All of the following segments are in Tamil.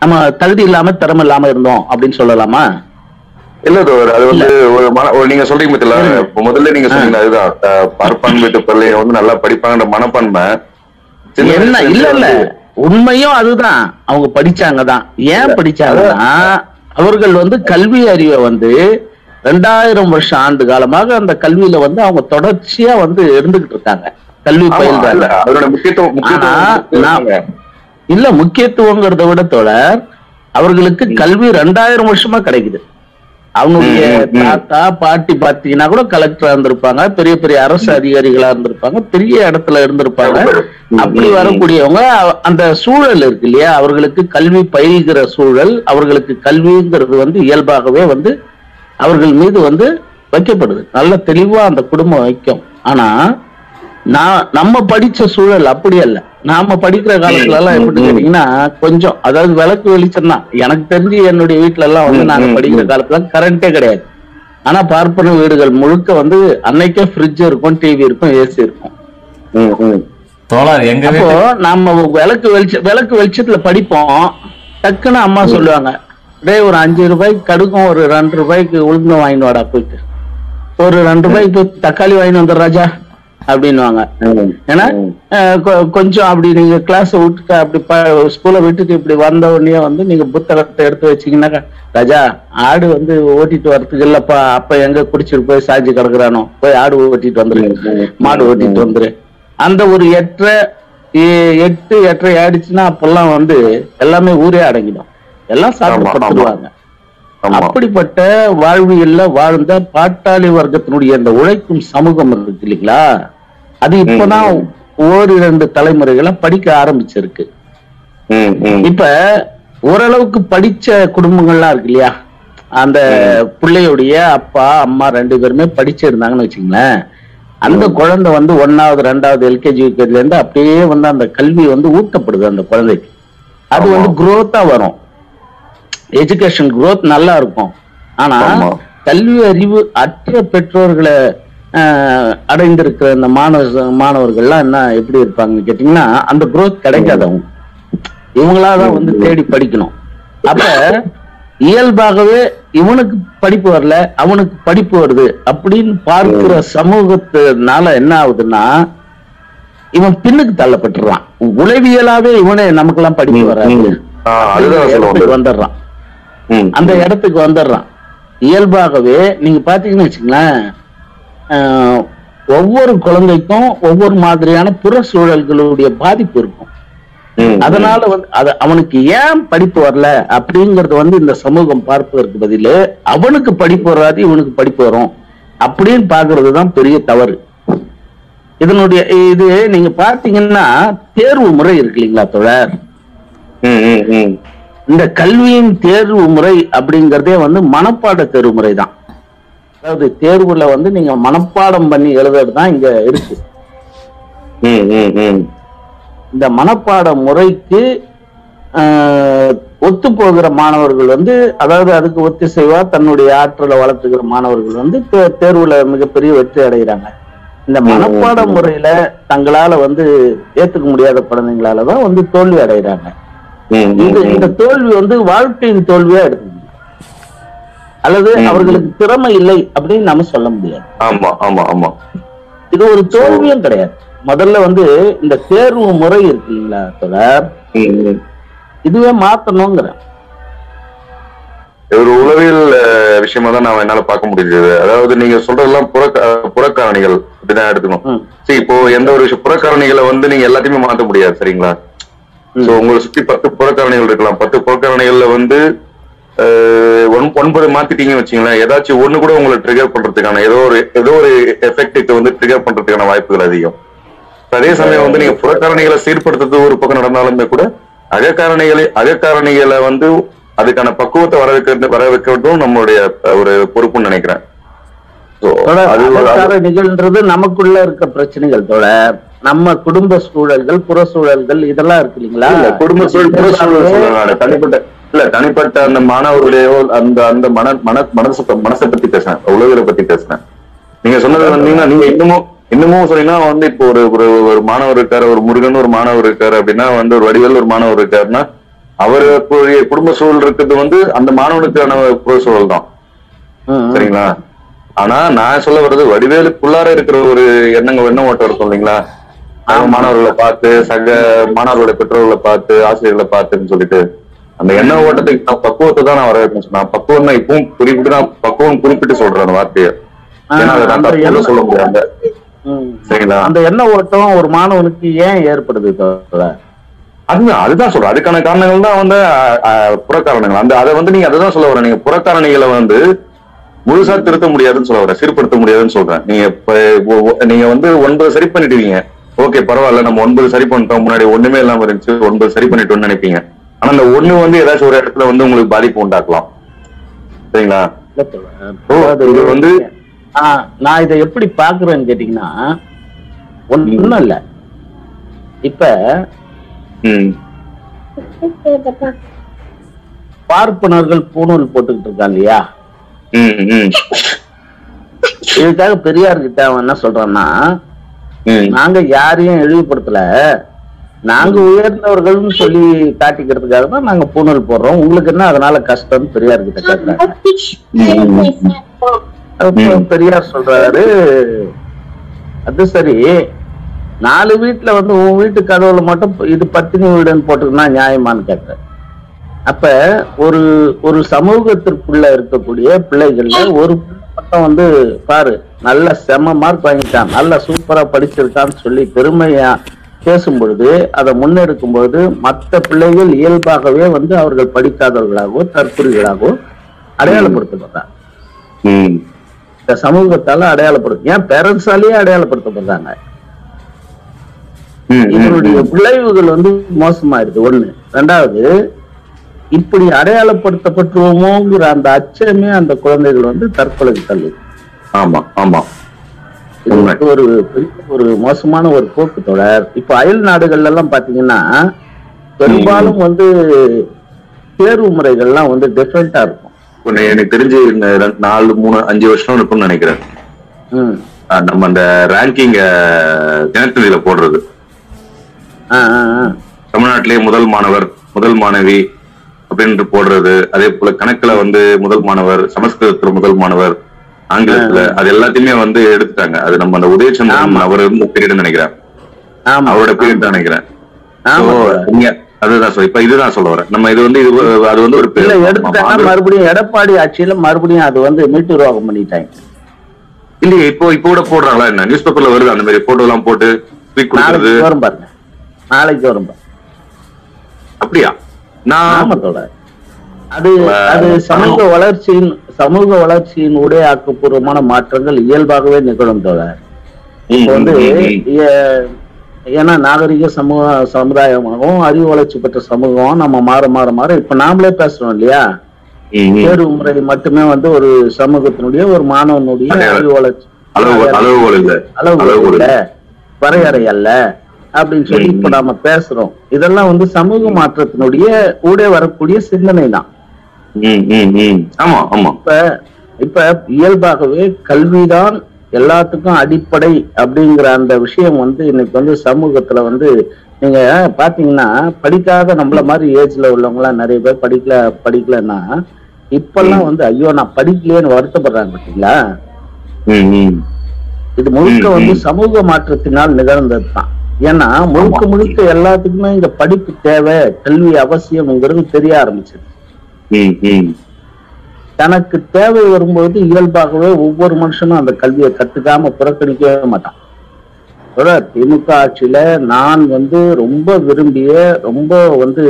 நம்ம தகுதி இல்லாம திறமை இல்லாம இருந்தோம் அப்படின்னு சொல்லலாமா இல்ல தோழர் அது வந்து ஒரு மன ஒரு நீங்க சொல்றீங்க பத்தில இப்ப முதல்ல நீங்க சொன்னீங்க அதுதான் அஹ், பார்ப்பான் வீட்டு பிள்ளைங்க வந்து நல்லா படிப்பாங்கன்ற மனப்பான்மை சின்ன என்ன வயசுல இல்ல இல்ல வந்து- உண்மையும் அதுதான் அவங்க படிச்சாங்க தான் ஏன் படிச்சாங்கன்னா அவர்கள் வந்து கல்வி அறிவை வந்து ரெண்டாயிரம் வருஷம் ஆண்டு காலமாக அந்த கல்வியில வந்து அவங்க தொடர்ச்சியா வந்து இருந்துகிட்டு இருக்காங்க கல்வி ஆமா, இல்ல, பயில்றாங்க அதோட முக்கியத்துவம் ஆனா நான் முக்கியத்துவம் இல்ல முக்கியத்துவங்கிறத விட தோழர் அவர்களுக்கு கல்வி ரெண்டாயிரம் வருஷமா கிடைக்குது அவங்களுடைய ம், ம், ம். தாத்தா பாட்டி பாத்தீங்கன்னா கூட கலெக்டரா இருந்திருப்பாங்க பெரிய பெரிய அரசு அதிகாரிகளா இருந்திருப்பாங்க பெரிய இடத்துல இருந்திருப்பாங்க ம், அப்படி ம், ம். வரக்கூடியவங்க அ- அந்த சூழல் இருக்கு இல்லையா அவர்களுக்கு கல்வி பயில்கிற சூழல் அவர்களுக்கு கல்விங்கிறது வந்து இயல்பாகவே வந்து அவர்கள் மீது வந்து வைக்கப்படுது நல்ல தெளிவா அந்த குடும்பம் வைக்கும் ஆனா நான் நம்ம படிச்ச சூழல் அப்படி அல்ல நாம படிக்கிற காலத்துல எல்லாம் எப்படி கேட்டீங்கன்னா கொஞ்சம் அதாவது விளக்கு வெளிச்சம் தான் எனக்கு தெரிஞ்சு என்னுடைய வீட்ல எல்லாம் வந்து ம், நாங்க ம், படிக்கிற ம். காலத்துல கரண்டே கிடையாது ஆனா பார்ப்பன வீடுகள் முழுக்க வந்து அன்னைக்கே ஃப்ரிட்ஜ் இருக்கும் டிவி இருக்கும் ஏசி இருக்கும் ம், ம். தோழர் எங்க அப்போ வீட்டு நம்ம விளக்கு வெளிச்ச விளக்கு வெளிச்சத்துல படிப்போம் டக்குன்னு அம்மா சொல்லுவாங்க டேய் ஒரு அஞ்சு ரூபாய்க்கு கடுக்கும் ஒரு ரெண்டு ரூபாய்க்கு உளுந்து வாங்கிட்டு வாடா போயிட்டு ஒரு ரெண்டு ரூபாய்க்கு போய் தக்காளி வாங்கிட்டு வந்துடு ராஜா அப்படின்னுவாங்க ம். ஏன்னா ம். அஹ், கொ- கொஞ்சம் அப்படி நீங்க கிளாஸ் விட்டுட்டு அப்படி ஸ்கூலை விட்டுட்டு இப்படி வந்த உடனே வந்து நீங்க புத்தகத்தை எடுத்து வச்சீங்கன்னாக்கா ராஜா ஆடு வந்து ஓட்டிட்டு வர்றதுக்கு இல்லப்பா அப்ப எங்க குடிச்சிட்டு போய் சாஞ்சி கிடக்குறானோ போய் ஆடு ஓட்டிட்டு வந்துரு மாடு ஓட்டிட்டு வந்துரு அந்த ஒரு எட்டரை எ- எட்டு எட்டரை ஆயிடுச்சுன்னா அப்பெல்லாம் வந்து எல்லாமே ஊரே அடங்கிடும் எல்லாம் சாப்பிட்டு ஆமா, ஆமா. படுத்துருவாங்க ஆமா அப்படிப்பட்ட வாழ்வியல்ல வாழ்ந்த பாட்டாளி வர்க்கத்தினுடைய அந்த உழைக்கும் சமூகம் இருக்கு இல்லைங்களா அது இப்பதான் ஓரிரண்டு தலைமுறைகளா படிக்க ஆரம்பிச்சிருக்கு ம், ம். இப்ப ஓரளவுக்கு படிச்ச குடும்பங்கள்லாம் இருக்கு இல்லையா அந்த பிள்ளையுடைய அப்பா அம்மா ரெண்டு பேருமே படிச்சிருந்தாங்கன்னு வச்சுங்களேன் அந்த குழந்தை வந்து ஒன்னாவது ரெண்டாவது எல்கேஜி யூகேஜில இருந்து அப்படியே வந்து அந்த கல்வி வந்து ஊட்டப்படுது அந்த குழந்தைக்கு அது ஆமா. வந்து குரோத்தா வரும் எஜுகேஷன் growth நல்லா இருக்கும் ஆனா ஆமா. கல்வி அறிவு அற்ற பெற்றோர்களை ஆஹ், அடைந்திருக்கிற இந்த மாணவ மாணவர்கள்லாம் என்ன எப்படி இருப்பாங்கன்னு கேட்டீங்கன்னா அந்த growth கிடைக்காது அவங்க இவங்களாதான் வந்து தேடி படிக்கணும் அப்ப இயல்பாகவே இவனுக்கு படிப்பு வரல அவனுக்கு படிப்பு வருது அப்படின்னு பார்க்கிற சமூகத்தினால என்ன ஆகுதுன்னா இவன் பின்னுக்கு தள்ளப்பட்டுறான் உளவியலாவே இவனே நமக்கெல்லாம் படிப்பு ம், வராது ம். ஆ, அதுதான் சொல்ல இடத்துக்கு வந்தது. வந்துடுறான் ம். அந்த இடத்துக்கு வந்துடுறான் இயல்பாகவே நீங்க பாத்தீங்கன்னு வச்சுங்களேன் ஆஹ், ஒவ்வொரு குழந்தைக்கும் ஒவ்வொரு மாதிரியான புற சூழல்களுடைய பாதிப்பு இருக்கும் ம். அதனால வந்து அது அவனுக்கு ஏன் படிப்பு வரல அப்படிங்கறது வந்து இந்த சமூகம் பார்ப்பதற்கு பதிலு அவனுக்கு படிப்பு வராது இவனுக்கு படிப்பு வரும் அப்படின்னு பாக்குறது தான் பெரிய தவறு இதனுடைய இது நீங்க பாத்தீங்கன்னா தேர்வு முறை இருக்கு இல்லைங்களா தோழர் ம், ம், ம். இந்த கல்வியின் தேர்வு முறை அப்படிங்கறதே வந்து மனப்பாட தேர்வு முறை தான் அதாவது தேர்வுல வந்து நீங்க மனப்பாடம் பண்ணி எழுதுறது தான் இங்க இருக்கு ம், ம், ம். இந்த மனப்பாட முறைக்கு ஒத்து போகிற மாணவர்கள் வந்து அதாவது அதுக்கு ஒத்திசைவா தன்னுடைய ஆற்றலை வளர்த்துக்கிற மாணவர்கள் வந்து தே- தேர்வுல மிகப்பெரிய வெற்றி அடைகிறாங்க இந்த மனப்பாட முறையில தங்களால வந்து ஏத்துக்க முடியாத குழந்தைங்களால தான் வந்து தோல்வி அடைகிறாங்க ம், ம், இந்த ம். இந்த தோல்வி வந்து வாழ்க்கையின் தோல்வியா எடுத்துக்கணும் அல்லது அவர்களுக்கு திறமை இல்லை அப்படின்னு நம்ம சொல்ல முடியாது ஆமா ஆமா ஆமா இது ஒரு தோல்வியும் கிடையாது முதல்ல வந்து இந்த தேர்வு முறை இருக்கு இல்லைங்களா தொடர் ம், ம். இதுவே மாத்தணுங்கிறேன் ஒரு உளவியல் அஹ், விஷயமா தான் நான் என்னால பார்க்க முடியுது அதாவது நீங்க சொல்றதெல்லாம் புற புறக்காரணிகள் அப்படிதான் எடுத்துக்கணும் ம். சரி இப்போ எந்த ஒரு விஷயம் புறக்காரணிகளை வந்து நீங்க எல்லாத்தையுமே மாத்த முடியாது சரிங்களா சோ உங்களை சுத்தி பத்து புறக்காரணிகள் இருக்கலாம் பத்து புறக்காரணிகள்ல வந்து அஹ், ஒன்- ஒன்பது மாத்திட்டீங்கன்னு வச்சுங்களேன் ஏதாச்சும் ஒண்ணு கூட உங்களை ட்ரிகர் பண்றதுக்கான ஏதோ ஒரு ஏதோ ஒரு எஃபெக்ட் வந்து ட்ரிகர் பண்றதுக்கான வாய்ப்புகள் அதிகம் அதே சமயம் வந்து நீங்க புறக்காரணிகளை சீர்படுத்துறது ஒரு பக்கம் நடந்தாலுமே கூட அகக்காரணிகளை அகக்காரணிகளை வந்து அதுக்கான பக்குவத்தை வர வைக்கிறது வர வைக்கிறதும் நம்மளுடைய அஹ், ஒரு பொறுப்புன்னு நினைக்கிறேன் So, தொடர் அது ஒரு- அலங்கார நிகழ்ன்றது நமக்குள்ள இருக்க பிரச்சனைகள் தொடர் நம்ம குடும்ப சூழல்கள் புற சூழல்கள் இதெல்லாம் இருக்கு இல்லைங்களா இல்ல குடும்ப சூழல் புற சூழல் சொல்ல நானு. தனிப்பட்ட இல்ல தனிப்பட்ட அந்த மாணவர்களையோ அந்த அந்த மன மன மனசு மனசை பத்தி பேசுறேன் உளவியலை பத்தி பேசுறேன் நீங்க சொன்னது வந்தீங்கன்னா நீங்க இன்னமும் இன்னமும் சொன்னீங்கன்னா வந்து இப்போ ஒரு ஒரு ஒரு மாணவர் இருக்காரு ஒரு முருகன் ஒரு மாணவர் இருக்காரு அப்படின்னா வந்து ஒரு வடிவேல் ஒரு மாணவர் இருக்காருன்னா அவருக்குரிய குடும்ப சூழல் இருக்கிறது வந்து அந்த மாணவனுக்கான புற சூழல் தான் ம், ம். சரிங்களா ஆனா நான் சொல்ல வர்றது வடிவேலுக்குள்ளார இருக்கிற ஒரு எண்ணங்க எண்ண ஓட்டம் இருக்கும் இல்லைங்களா சக மாணவர்களை பார்த்து சக மாணவர்களுடைய பெற்றோர்களை பார்த்து ஆசிரியர்களை பார்த்துன்னு சொல்லிட்டு அந்த எண்ண ஓட்டத்துக்கு நான் பக்குவத்தை தான் நான் வரவேற்கணும் சொன்னேன் பக்குவம் தான் இப்பவும் குறிப்பிட்டு நான் பக்குவம் குறிப்பிட்டு சொல்றேன் அந்த வார்த்தையை ஏன்னா அதை நான் அந்த தப்புன்னு எண்ணம் சொல்ல முடியாது ம். சரிங்களா அந்த எண்ண ஓட்டம் ஒரு மாணவனுக்கு ஏன் ஏற்படுது தோழர்? அதுதான் அதுதான் சொல்றேன் அதுக்கான காரணங்கள் தான் வந்து அஹ், அஹ், புறக்காரணங்கள் அந்த அதை வந்து நீங்க அதுதான் சொல்ல வர நீங்க புறக்காரணிகளை வந்து முழுசா திருத்த முடியாதுன்னு சொல்ல வரேன் சீர்படுத்த முடியாதுன்னு சொல்றேன் நீங்க இப்ப ஒ- ஒ- நீங்க வந்து ஒன்பது சரி பண்ணிடுவீங்க ஓகே பரவாயில்ல நம்ம ஒன்பது சரி பண்ணிட்டோம் முன்னாடி ஒண்ணுமே இல்லாம இருந்துச்சு ஒன்பது சரி பண்ணிட்டோம்னு நினைப்பீங்க ஆனா அந்த ஒண்ணு வந்து ஏதாச்சும் ஒரு இடத்துல வந்து உங்களுக்கு பாதிப்பு உண்டாக்கலாம் சரிங்களா இல்ல தோழர். ஓ, அதாவது இது வந்து ஆ, நான் இதை எப்படி பாக்குறேன்னு கேட்டீங்கன்னா ஒண்ணும் இல்ல இப்ப ம் பார்ப்பனர்கள் பூணூல் போட்டுக்கிட்டு இருக்காங்க இல்லையா ம் ம் இதுக்காக பெரியார் கிட்ட அவன் என்ன சொல்றான்னா ம் நாங்க யாரையும் இழிவுபடுத்தல நாங்க உயர்ந்தவர்கள்னு சொல்லி காட்டிக்கிறதுக்காக தான் நாங்க பூணூல் போடுறோம் உங்களுக்கு என்ன அதனால கஷ்டம்னு பெரியார் கிட்ட கேட்கறாங்க அப்ப ம். பெரியார் சொல்றாரு அது சரி நாலு வீட்டுல வந்து உன் வீட்டு கதவுல மட்டும் இது பத்தினி வீடுன்னு போட்டுக்கினா நியாயமான்னு கேட்கிறேன் அப்ப ஒரு ஒரு சமூகத்திற்குள்ள இருக்கக்கூடிய பிள்ளைகள்ல ஒரு பிள்ளை மட்டும் வந்து பாரு நல்ல செம மார்க் வாங்கிட்டான் நல்ல சூப்பரா படிச்சிருக்கான்னு சொல்லி பெருமையா பேசும் பொழுது அதை முன்னெடுக்கும் பொழுது மற்ற பிள்ளைகள் இயல்பாகவே வந்து அவர்கள் படிக்காதவர்களாகவோ தற்குறிகளாகவோ அடையாளப்படுத்தப்படுறாங்க ம் இந்த சமூகத்தால அடையாளப்படுத்த ஏன் பேரண்ட்ஸாலேயே அடையாளப்படுத்தப்படுறாங்க ம், ம் இதனுடைய ம். விளைவுகள் வந்து மோசமாயிருது ஒண்ணு ரெண்டாவது இப்படி அடையாளப்படுத்தப்பட்டுருவோமோங்கிற அந்த அச்சமே அந்த குழந்தைகள் வந்து தற்கொலைக்கு தள்ளுது ஆமா ஆமா இது உண்மை. வந்து ஒரு பெரிய ஒரு மோசமான ஒரு போக்கு தொடர் இப்ப அயல் நாடுகள்ல எல்லாம் பாத்தீங்கன்னா பெரும்பாலும் வந்து தேர்வு முறைகள்லாம் வந்து டிஃப்ரெண்டா இருக்கும் உன்னை எனக்கு தெரிஞ்சு இந்த ரெண்டு- நாலு மூணு அஞ்சு வருஷம் இருக்கும்னு நினைக்கிறேன் ம். அஹ் நம்ம அந்த ரேங்கிங்க தினத்தந்தியில போடுறது ஆ, ஆ, ஆ. தமிழ்நாட்டிலேயே முதல் மாணவர் முதல் மாணவி அப்படின்ட்டு போடுறது அதே போல கணக்குல வந்து முதல் மாணவர் சமஸ்கிருதத்துல முதல் மாணவர் ஆங்கிலத்துல அது எல்லாத்தையுமே வந்து எடுத்துட்டாங்க அது நம்ம அந்த உதயச்சந்திரன் ஆமா. அவர் பீரியட் நினைக்கிறேன் ஆமா அவரோட பீரியட் தான் நினைக்கிறேன் ஆமா So, சார். இங்க அதுதான் சொல்ல இப்ப இதுதான் சொல்ல வரேன் நம்ம இது வந்து இது அது வந்து ஒரு இல்ல பெரிய- எடுத்துட்டாங்க ஆமா, மறுபடியும் எடப்பாடி ஆட்சியில மறுபடியும் அது வந்து மீட்டு ரோகம் பண்ணிட்டாங்க இல்லையே இப்போ இப்போ கூட போடுறாங்களா என்ன நியூஸ் பேப்பர்ல வருது அந்த மாதிரி போட்டோ எல்லாம் போட்டு ஸ்பீக் கொடுக்கறது நாளைக்கு வரும் பாருங்க நாளைக்கு வரும் பாருங்க அப்படியா நான் ஆமத்தோட அது ஆ, அது சமூக வளர்ச்சியின் சமூக வளர்ச்சியின் உடைய ஆக்கப்பூர்வமான மாற்றங்கள் இயல்பாகவே நிகழும் தோழர் இப்போ வந்து ஏ- ஏன்னா நாகரிக சமூக சமுதாயமாகவும் அறிவு வளர்ச்சி பெற்ற சமூகம் நம்ம மாற மாற மாற இப்ப நாமளே பேசுறோம் இல்லையா தேர்வு முறை மட்டுமே வந்து ஒரு சமூகத்தினுடைய ஒரு மாணவனுடைய அடையாளம். அறிவு வளர்ச்சி அளவு அளவுகோல் இல்ல அளவு அளவுகோல் இல்ல இல்ல வரையறை அல்ல அப்படின்னு சொல்லி ம், இப்ப நாம பேசுறோம் இதெல்லாம் வந்து சமூக மாற்றத்தினுடைய கூட வரக்கூடிய சிந்தனை தான் ம், ம், ம். ஆமா ஆமா இப்ப இப்ப இயல்பாகவே கல்விதான் எல்லாத்துக்கும் அடிப்படை அப்படிங்கிற அந்த விஷயம் வந்து இன்னைக்கு வந்து சமூகத்துல வந்து நீங்க பாத்தீங்கன்னா படிக்காத நம்மள மாதிரி ஏஜ்ல உள்ளவங்க எல்லாம் நிறைய பேர் படிக்கல படிக்கலன்னா இப்பெல்லாம் வந்து ஐயோ நான் படிக்கலையேன்னு வருத்தப்படுறாங்க பாத்தீங்களா ம், ம். இது முழுக்க ம், வந்து ம். சமூக மாற்றத்தினால் நிகழ்ந்தது தான் ஏன்னா முழுக்க ஆமா. முழுக்க எல்லாத்துக்குமே இந்த படிப்பு தேவை கல்வி அவசியம்ங்கிறது தெரிய ஆரம்பிச்சது ம், ம். தனக்கு தேவை வரும்போது இயல்பாகவே ஒவ்வொரு மனுஷனும் அந்த கல்வியை கத்துக்காம புறக்கணிக்கவே மாட்டான் தொடர் திமுக ஆட்சியில நான் வந்து ரொம்ப விரும்பிய ரொம்ப வந்து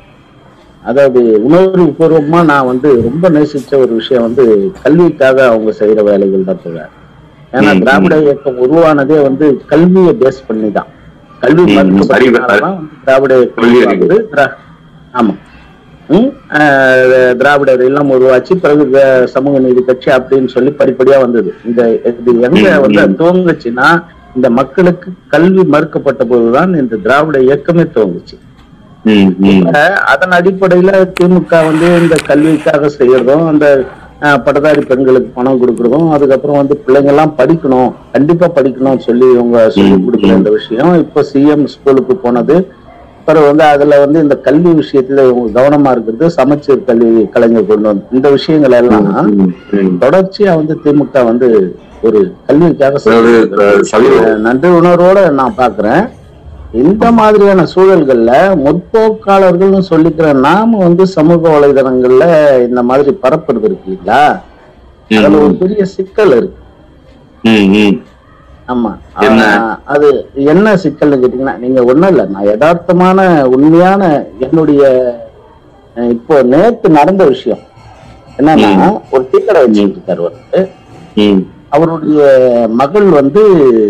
அதாவது உணர்வு பூர்வமா நான் வந்து ரொம்ப நேசிச்ச ஒரு விஷயம் வந்து கல்விக்காக அவங்க செய்யற வேலைகள் தான் தொடர் ஏன்னா ம், திராவிட இயக்கம் உருவானதே வந்து கல்வியை பேஸ் பண்ணி தான் கல்வி ம், மறுக்கப்பட்டதுனால தான் வந்து திராவிட இயக்கம் கல்வி உருவாகுது. திரா- ஆமா ம், ஆஹ், திராவிடர் இல்லம் உருவாச்சு பிறகு வே- சமூக நீதி கட்சி அப்படின்னு சொல்லி படிப்படியா வந்தது இந்த இது எங்க ம், வந்து ம். துவங்குச்சுன்னா இந்த மக்களுக்கு கல்வி மறுக்கப்பட்ட போதுதான் இந்த திராவிட இயக்கமே துவங்குச்சு ம், ம். இப்ப அதன் அடிப்படையில திமுக வந்து இந்த கல்விக்காக செய்யறதும் அந்த ஆஹ், பட்டதாரி பெண்களுக்கு பணம் கொடுக்கறதும் அதுக்கப்புறம் வந்து பிள்ளைங்க எல்லாம் படிக்கணும் கண்டிப்பா படிக்கணும்னு சொல்லி இவங்க சொல்லி ம், கொடுக்குற ம். இந்த விஷயம் இப்ப சிஎம் ஸ்கூலுக்கு போனது பிறகு வந்து அதுல வந்து இந்த கல்வி விஷயத்துல இவங்க கவனமா இருக்கிறது சமச்சீர் கல்வி கலைஞர் கொண்டு வந்து இந்த விஷயங்கள் எல்லாம் ம், ம். தொடர்ச்சியா வந்து திமுக வந்து ஒரு கல்விக்காக அதாவது அஹ், சமீப அஹ் நன்றி உணர்வோட நான் பாக்குறேன் இந்த மாதிரியான சூழல்கள்ல முற்போக்காளர்கள்னு சொல்லிக்கிற நாம வந்து சமூக வலைதளங்கள்ல இந்த மாதிரி பரப்புறது இருக்கு இல்லைங்களா அதுல ஒரு பெரிய சிக்கல் இருக்கு ம், ம். ஆமா என்ன? ஆஹ் அது என்ன சிக்கல்னு கேட்டீங்கன்னா நீங்க ஒண்ணும் இல்ல நான் யதார்த்தமான உண்மையான என்னுடைய அஹ் இப்போ நேத்து நடந்த விஷயம் என்னன்னா ஒரு டீக்கடை வச்சுட்டு இருக்காரு வந்து ம். அவருடைய மகள் வந்து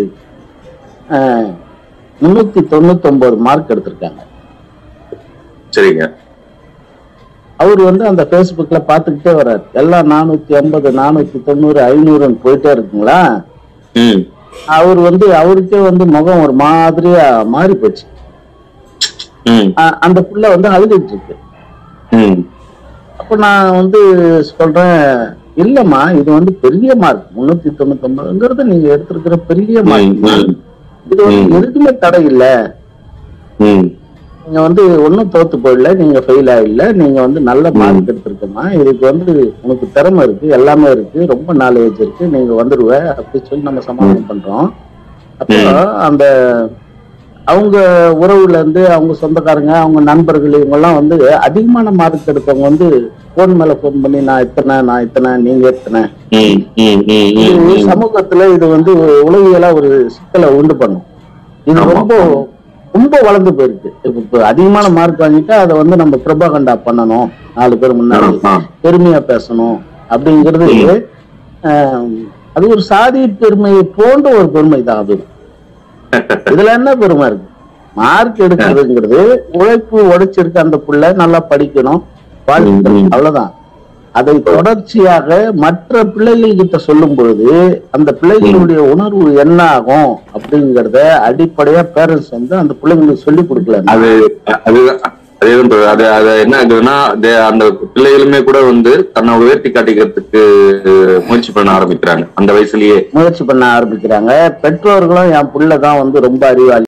முன்னூத்தி தொண்ணூத்தி ஒன்பது மார்க் எடுத்திருக்காங்க சரிங்க அவர் வந்து அந்த Facebookல பாத்துக்கிட்டே வர்றாரு எல்லாம் நானூத்தி ஐம்பது நானூத்தி தொண்ணூறு ஐநூறுன்னு போயிட்டே இருக்குங்களா ம். அவர் வந்து அவருக்கே வந்து முகம் ஒரு மாதிரியா மாறி போச்சு ம். அ- அந்த புள்ள வந்து அழுதுட்டு இருக்கு ம். அப்ப நான் வந்து சொல்றேன் இல்லம்மா இது வந்து பெரிய மார்க் முன்னூத்தி தொண்ணூத்தி ஒன்பதுங்கிறது நீங்க எடுத்திருக்கிற பெரிய ம், மார்க் ம். இது வந்து ம். எதுக்குமே தடை இல்ல ம். நீங்க வந்து ஒன்னும் தோத்து போயிடல நீங்க ஃபெயில் ஆகல நீங்க வந்து நல்ல மார்க் எடுத்திருக்கமா இதுக்கு வந்து உனக்கு திறமை இருக்கு எல்லாமே இருக்கு ரொம்ப நாலேஜ் இருக்கு நீங்க வந்துருவ அப்படி சொல்லி நம்ம சமாதானம் பண்றோம் அப்போ அந்த அவங்க உறவுல இருந்து அவங்க சொந்தக்காரங்க அவங்க நண்பர்கள் இவங்க எல்லாம் வந்து அதிகமான மார்க் எடுத்தவங்க வந்து போன் மேல போன் பண்ணி நான் இத்தனை நான் இத்தனை நீங்க எத்தனை ம். ம். ம். ம். இது ம். சமூகத்துல இது வந்து உலகியலா ஒரு சிக்கலை உண்டு பண்ணும் இது ஆமா. ரொம்ப ரொம்ப வளர்ந்து போயிருக்கு இப்ப இப்ப அதிகமான மார்க் வாங்கிட்டா அதை வந்து நம்ம பிரபாகண்டா பண்ணணும் நாலு பேர் முன்னாடி ஆ. பெருமையா பேசணும் அப்படிங்கிறது ஆம், அது ஒரு சாதி பெருமையை போன்ற ஒரு பெருமை தான் அது இதுல என்ன பெருமை இருக்கு மார்க் எடுக்கிறதுங்கிறது உழைப்பு உழைச்சிருக்க அந்த புள்ள நல்லா படிக்கணும் வாழ்த்துக்கள் ம். அவ்வளவுதான் அதை தொடர்ச்சியாக மற்ற பிள்ளைகள் கிட்ட சொல்லும் பொழுது அந்த பிள்ளைகளுடைய உணர்வு என்ன ஆகும் அப்படிங்கறத அடிப்படையா பேரண்ட்ஸ் வந்து அந்த பிள்ளைங்களுக்கு சொல்லி கொடுக்கல அது அதுதான் அதேதான் bro. அது அது என்ன ஆகுதுன்னா அது அந்த பிள்ளைகளுமே கூட வந்து தன்னை உயர்த்தி காட்டிக்கிறதுக்கு முயற்சி பண்ண ஆரம்பிக்கிறாங்க அந்த வயசுலயே முயற்சி பண்ண ஆரம்பிக்கிறாங்க பெற்றோர்களும் என் புள்ள தான் வந்து ரொம்ப அறிவாளி